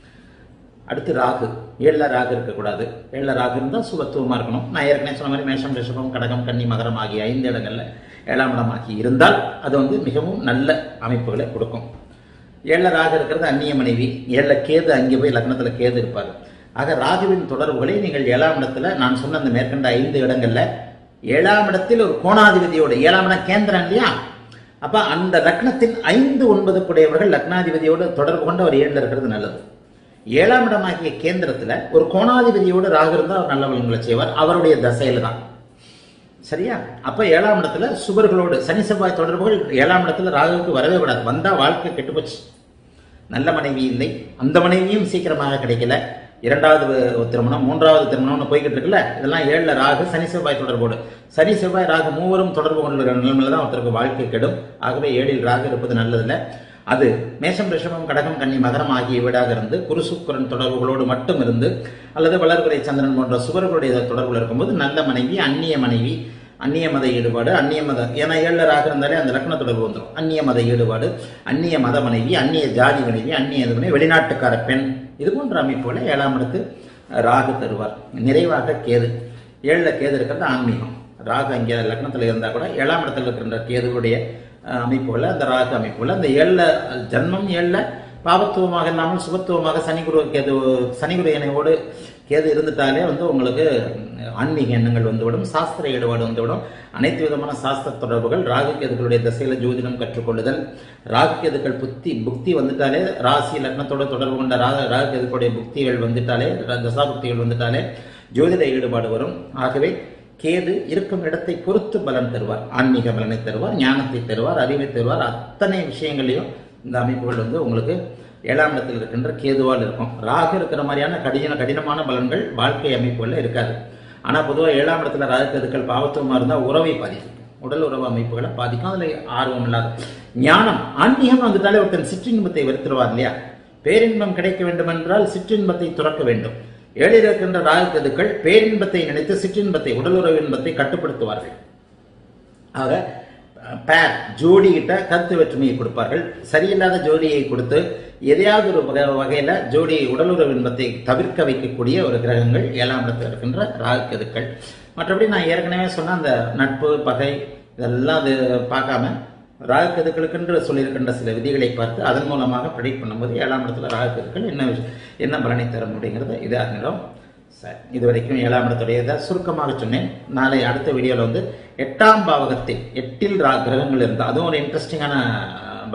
அடுத்து ராகு ஏழுல ராகு இருக்கக்கூடாது ஏழுல ராகு இருந்தால் சுபத்துவமா இருக்கணும் நான் ஏற்கனவே சொன்ன மாதிரி மேஷம் ரிஷபம் கடகம் கன்னி மகரம் ஆகிய ஐந்து இடங்கள்ல ஏழாம் இடமாகி இருந்தால் அது வந்து மிகவும் நல்ல அமைப்புகளை கொடுக்கும் ஏழுல ராகு இருக்கிறது அந்நிய மனைவி ஏழுல கேது அங்கே போய் லக்னத்துல கேது இருப்பாரு ஆக ராகுவின் தொடர்புகளை நீங்கள் ஏழாம் இடத்துல நான் சொன்ன அந்த மேற்கண்ட ஐந்து இடங்கள்ல ஏழாம் இடத்தில் ஒரு கோணாதிபதியோட ஏழாம் இடம் கேந்திரம் இல்லையா அப்ப அந்த லக்னத்தின் ஐந்து ஒன்பது கூடையவர்கள் லக்னாதிபதியோடு தொடர்பு கொண்டு அவர் ஏழுல இருக்கிறது நல்லது ஏழாம் இடமாகிய கேந்திரத்துல ஒரு கோணாதிபதியோடு ராகு இருந்தால் அவர் நல்ல பலன்களை செய்வார் அவருடைய தசையில தான் சரியா அப்ப ஏழாம் இடத்துல சுபர்களோடு சனி செவ்வாய் தொடர்புகள் ஏழாம் இடத்துல ராகுவுக்கு வரவே கூடாது வந்தா வாழ்க்கை கெட்டுப்போச்சு நல்ல மனைவி இல்லை அந்த மனைவியும் சீக்கிரமாக கிடைக்கல இரண்டாவது வ- திருமணம் மூன்றாவது திருமணம்னு போய்கிட்டு இருக்குல்ல இதெல்லாம் ஏழுல ராகு சனி செவ்வாய் தொடர்போடு சனி செவ்வாய் ராகு மூவரும் தொடர்பு கொண்டுள்ள நிலைமையில தான் ஒருத்தருக்கு வாழ்க்கை கெடும் ஆகவே ஏழில் ராகு இருப்பது நல்லதில்ல அது மேஷம் ரிஷபம் கடகம் கன்னி மகரம் ஆகிய வீடாக இருந்து குரு சுக்கிரன் தொடர்புகளோடு மட்டும் இருந்து அல்லது வளர்பிறை சந்திரன் போன்ற சுவர்களுடைய தொடர்புல இருக்கும்போது நல்ல மனைவி அந்நிய மனைவி அந்நிய மத ஈடுபாடு அந்நிய மத ஏன்னா ஏழராக இருந்தாலே அந்த லக்ன தொடர்பு வந்துடும் அந்நிய மத ஈடுபாடு அந்நிய மத மனைவி அந்நிய ஜாதி மனைவி அந்நிய இது மனைவி வெளிநாட்டுக்கார பெண் இது போன்ற அமைப்புகளை ஏழாம் இடத்து ராகு தருவார் நிறைவாக கேது ஏழுல கேது இருக்கிறது ஆன்மீகம் ராகு அங்கே லக்னத்தில் இருந்தால் கூட ஏழாம் இடத்துல இருக்கின்ற கேதுவுடைய அஹ், அமைப்புகள் அந்த ராகு அமைப்புகள் அந்த ஏழுல ஜன்மம் ஏழுல பாவத்துவமாக இல்லாமல் சுபத்துவமாக சனி குரு கேது சனி குரு இணையோடு கேது இருந்துட்டாலே வந்து உங்களுக்கு ஆன்மீக எண்ணங்கள் வந்துவிடும் சாஸ்திர ஈடுபாடு வந்துவிடும் அனைத்து விதமான சாஸ்திர தொடர்புகள் ராகு கேதுகளுடைய திசையில ஜோதிடம் கற்றுக்கொள்ளுதல் ராகு கேதுக்கள் புத்தி புக்தி வந்துட்டாலே ராசி லக்னத்தோட தொடர்பு கொண்ட ரா ராகு கேதுக்களுடைய புக்திகள் வந்துட்டாலே ர- தசா புக்திகள் வந்துட்டாலே ஜோதிட ஈடுபாடு வரும் ஆகவே கேது இருக்கும் இடத்தை பொறுத்து பலன் தருவார் ஆன்மீக பலனை தருவார் ஞானத்தை தருவார் அறிவை தருவார் அத்தனை விஷயங்களையும் இந்த அமைப்புகள் வந்து உங்களுக்கு ஏழாம் இடத்தில் இருக்கின்ற கேதுவால் இருக்கும் ராகு இருக்கிற மாதிரியான கடின கடினமான பலன்கள் வாழ்க்கை அமைப்புகள்ல இருக்காது ஆனா பொதுவா ஏழாம் இடத்துல ராகு கேதுக்கள் பாவத்துவமா இருந்தா உறவை பாதிக்கும் உடல் உறவு அமைப்புகளை பாதிக்கும் அதுல ஆர்வம் இல்லாத ஞானம் ஆன்மீகம் வந்துட்டாலே ஒருத்தன் சிற்றின்பத்தை வெறுத்துருவார் இல்லையா பேரின்பம் கிடைக்க வேண்டும் என்றால் சிற்றின்பத்தை துறக்க வேண்டும் ஏழில் இருக்கின்ற ராகு கேதுக்கள் பேரின்பத்தை நினைத்து சிற்றின்பத்தை உடல் உறவு இன்பத்தை கட்டுப்படுத்துவார்கள் ஆக பேர் ஜோடி கிட்ட கருத்து வேற்றுமையை கொடுப்பார்கள் சரியில்லாத ஜோடியை கொடுத்து எதையாவது ஒரு வகை வகையில ஜோடி உடலுறவு இன்பத்தை தவிர்க்க வைக்கக்கூடிய ஒரு கிரகங்கள் ஏழாம் இடத்தில் இருக்கின்ற ராகு கேதுக்கள் மற்றபடி நான் ஏற்கனவே சொன்ன அந்த நட்பு பகை இதெல்லாம் அது பார்க்காம ராகு கேதுக்களுக்கென்று சொல்லியிருக்கின்ற சில விதிகளை பார்த்து அதன் மூலமாக ப்ரெடிக்ட் பண்ணும்போது ஏழாம் இடத்துல ராகு கேதுக்கள் என்ன விஷயம் என்ன பலனை தரும் அப்படிங்கிறத இது அறிஞரும் சரி இது வரைக்கும் ஏழாம் இடத்துடைய இதை சுருக்கமாக சொன்னேன் நாளை அடுத்த வீடியோவில் வந்து எட்டாம் பாவகத்தில் எட்டில் ரா கிரகங்கள் இருந்தால் அதுவும் ஒரு இன்ட்ரெஸ்டிங்கான